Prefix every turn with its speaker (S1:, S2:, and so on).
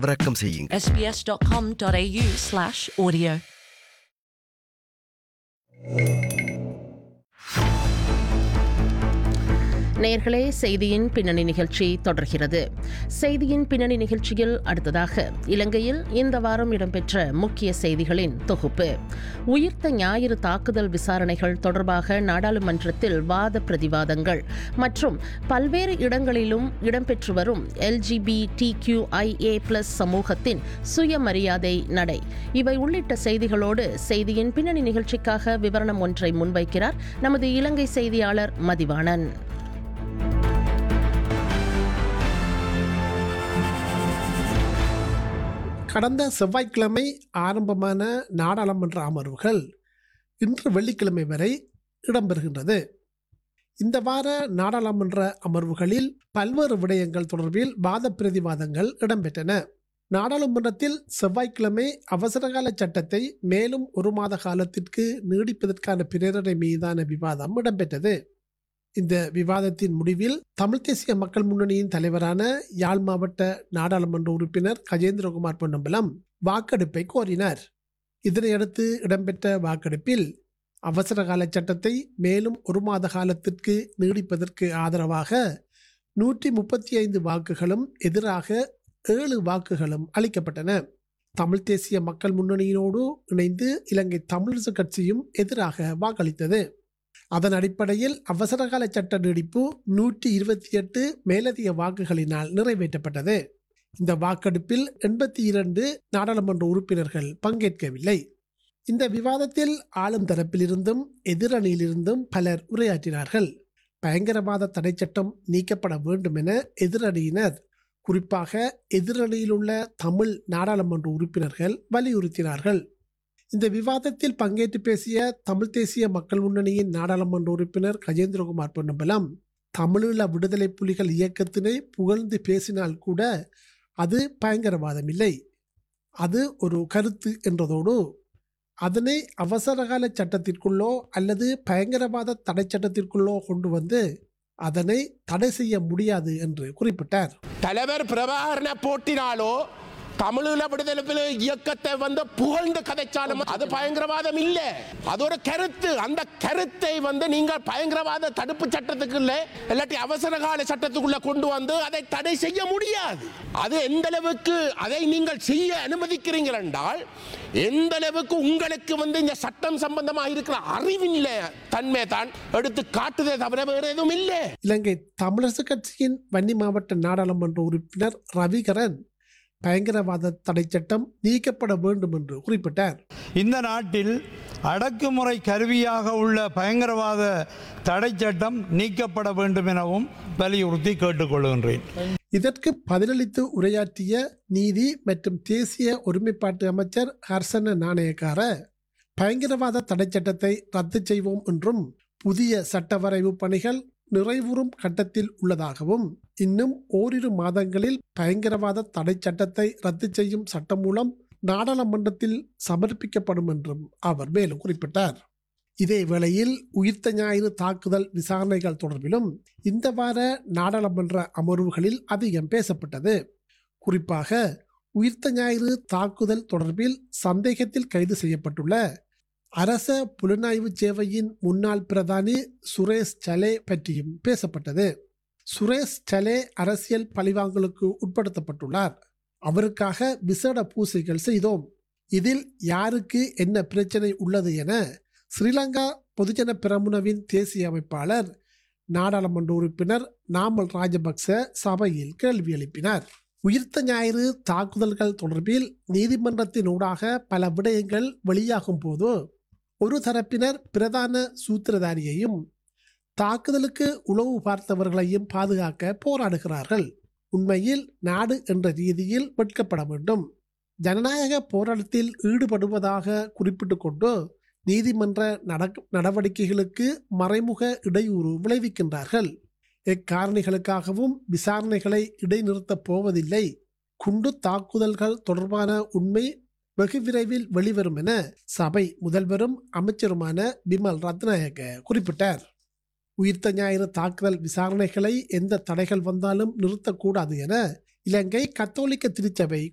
S1: விரக்கம் செய்யுங்கள்
S2: sbs.com.au slash audio.
S3: நேர்களே செய்தியின் பின்னணி நிகழ்ச்சி தொடர்கிறது செய்தியின் பின்னணி நிகழ்ச்சியில் அடுத்ததாக இலங்கையில் இந்த வாரம் இடம்பெற்ற முக்கிய செய்திகளின் தொகுப்பு உயிர்த்த ஞாயிறு தாக்குதல் விசாரணைகள் தொடர்பாக நாடாளுமன்றத்தில் வாத பிரதிவாதங்கள் மற்றும் பல்வேறு இடங்களிலும் இடம்பெற்று வரும் எல்ஜிபி டிக்யூஐஏ பிளஸ் சமூகத்தின் சுயமரியாதை நடை இவை உள்ளிட்ட செய்திகளோடு செய்தியின் பின்னணி நிகழ்ச்சிக்காக விவரணம் ஒன்றை முன்வைக்கிறார் நமது இலங்கை செய்தியாளர் மதிவாணன்
S4: கடந்த செவ்வாய்க்கிழமை ஆரம்பமான நாடாளுமன்ற அமர்வுகள் இன்று வெள்ளிக்கிழமை வரை இடம்பெறுகின்றது இந்த வார நாடாளுமன்ற அமர்வுகளில் பல்வேறு விடயங்கள் தொடர்பில் வாத பிரதிவாதங்கள் இடம்பெற்றன நாடாளுமன்றத்தில் செவ்வாய்க்கிழமை அவசரகால சட்டத்தை மேலும் ஒரு மாத காலத்திற்கு நீடிப்பதற்கான பிரேரணை மீதான விவாதம் இடம்பெற்றது இந்த விவாதத்தின் முடிவில் தமிழ் தேசிய மக்கள் முன்னணியின் தலைவரான யாழ் மாவட்ட நாடாளுமன்ற உறுப்பினர் கஜேந்திரகுமார் பொன்னம்பலம் வாக்கெடுப்பை கோரினார் இதனையடுத்து இடம்பெற்ற வாக்கெடுப்பில் அவசரகால சட்டத்தை மேலும் ஒரு மாத காலத்திற்கு நீடிப்பதற்கு ஆதரவாக நூற்றி முப்பத்தி ஐந்து வாக்குகளும் எதிராக ஏழு வாக்குகளும் அளிக்கப்பட்டன தமிழ் தேசிய மக்கள் முன்னணியினோடு இணைந்து இலங்கை தமிழரசு கட்சியும் எதிராக வாக்களித்தது அதன் அடிப்படையில் அவசரகால சட்ட நீடிப்பு நூற்றி இருபத்தி எட்டு மேலதிக வாக்குகளினால் நிறைவேற்றப்பட்டது இந்த வாக்கெடுப்பில் எண்பத்தி இரண்டு நாடாளுமன்ற உறுப்பினர்கள் பங்கேற்கவில்லை இந்த விவாதத்தில் ஆளும் தரப்பிலிருந்தும் எதிரணியிலிருந்தும் பலர் உரையாற்றினார்கள் பயங்கரவாத தடை சட்டம் நீக்கப்பட வேண்டும் என எதிரணியினர் குறிப்பாக எதிரணியில் உள்ள தமிழ் நாடாளுமன்ற உறுப்பினர்கள் வலியுறுத்தினார்கள் இந்த விவாதத்தில் பங்கேற்று பேசிய தமிழ் தேசிய மக்கள் முன்னணியின் நாடாளுமன்ற உறுப்பினர் கஜேந்திரகுமார் பொன்னம்பலம் தமிழீழ விடுதலை புலிகள் இயக்கத்தினை புகழ்ந்து பேசினால் கூட அது பயங்கரவாதம் இல்லை அது ஒரு கருத்து என்றதோடு அதனை அவசரகால சட்டத்திற்குள்ளோ அல்லது பயங்கரவாத தடை சட்டத்திற்குள்ளோ கொண்டு வந்து அதனை தடை செய்ய முடியாது என்று குறிப்பிட்டார்
S5: தலைவர் பிரபாகரன போட்டினாலோ தமிழீழ விடுதலை புலி இயக்கத்தை வந்து புகழ்ந்து கதைச்சாலும் அது பயங்கரவாதம் இல்ல அது ஒரு கருத்து அந்த கருத்தை வந்து நீங்கள் பயங்கரவாத தடுப்பு சட்டத்துக்குள்ள இல்லாட்டி அவசர கால சட்டத்துக்குள்ள கொண்டு வந்து அதை தடை செய்ய முடியாது அது எந்த அளவுக்கு அதை நீங்கள் செய்ய அனுமதிக்கிறீர்கள் என்றால் எந்த அளவுக்கு உங்களுக்கு வந்து இந்த சட்டம் சம்பந்தமாக இருக்கிற அறிவில்ல தன்மை தான் எடுத்து காட்டுதே தவிர வேறு எதுவும் இல்லை
S4: இலங்கை தமிழரசு கட்சியின் வன்னி மாவட்ட நாடாளுமன்ற உறுப்பினர் ரவிகரன் பயங்கரவாத தடை சட்டம் நீக்கப்பட வேண்டும் என்று குறிப்பிட்டார்
S6: இந்த நாட்டில் அடக்குமுறை கருவியாக உள்ள பயங்கரவாத தடை சட்டம் நீக்கப்பட வேண்டும் எனவும் வலியுறுத்தி கேட்டுக்கொள்கின்றேன்
S4: இதற்கு பதிலளித்து உரையாற்றிய நீதி மற்றும் தேசிய ஒருமைப்பாட்டு அமைச்சர் ஹர்சன நாணயக்கார பயங்கரவாத தடை சட்டத்தை ரத்து செய்வோம் என்றும் புதிய சட்ட வரைவு பணிகள் நிறைவுறும் கட்டத்தில் உள்ளதாகவும் இன்னும் ஓரிரு மாதங்களில் பயங்கரவாத தடை சட்டத்தை ரத்து செய்யும் சட்டம் மூலம் நாடாளுமன்றத்தில் சமர்ப்பிக்கப்படும் என்றும் அவர் மேலும் குறிப்பிட்டார் இதே வேளையில் உயிர்த்த ஞாயிறு தாக்குதல் விசாரணைகள் தொடர்பிலும் இந்த வார நாடாளுமன்ற அமர்வுகளில் அதிகம் பேசப்பட்டது குறிப்பாக உயிர்த்த ஞாயிறு தாக்குதல் தொடர்பில் சந்தேகத்தில் கைது செய்யப்பட்டுள்ள அரச புலனாய்வு சேவையின் முன்னாள் பிரதானி சுரேஷ் சலே பற்றியும் பேசப்பட்டது சுரேஷ் சலே அரசியல் பழிவாங்கலுக்கு உட்படுத்தப்பட்டுள்ளார் அவருக்காக விசேட பூசைகள் செய்தோம் இதில் யாருக்கு என்ன பிரச்சனை உள்ளது என ஸ்ரீலங்கா பொதுஜன பிரமுனவின் தேசிய அமைப்பாளர் நாடாளுமன்ற உறுப்பினர் நாமல் ராஜபக்ச சபையில் கேள்வி எழுப்பினார் உயிர்த்த ஞாயிறு தாக்குதல்கள் தொடர்பில் நீதிமன்றத்தின் ஊடாக பல விடயங்கள் வெளியாகும் போது ஒரு தரப்பினர் பிரதான சூத்திரதாரியையும் தாக்குதலுக்கு உளவு பார்த்தவர்களையும் பாதுகாக்க போராடுகிறார்கள் உண்மையில் நாடு என்ற ரீதியில் வெட்கப்பட வேண்டும் ஜனநாயக போராட்டத்தில் ஈடுபடுவதாக குறிப்பிட்டு கொண்டு நீதிமன்ற நடக்- நடவடிக்கைகளுக்கு மறைமுக இடையூறு விளைவிக்கின்றார்கள் எக்காரணிகளுக்காகவும் விசாரணைகளை இடைநிறுத்தப் போவதில்லை குண்டு தாக்குதல்கள் தொடர்பான உண்மை வெகு விரைவில் வெளிவரும் என சபை முதல்வரும் அமைச்சருமான பிமல் ரத்நாயக்க குறிப்பிட்டார் உயிர்த்த ஞாயிறு தாக்குதல் விசாரணைகளை எந்த தடைகள் வந்தாலும் நிறுத்தக்கூடாது என இலங்கை கத்தோலிக்க திருச்சபை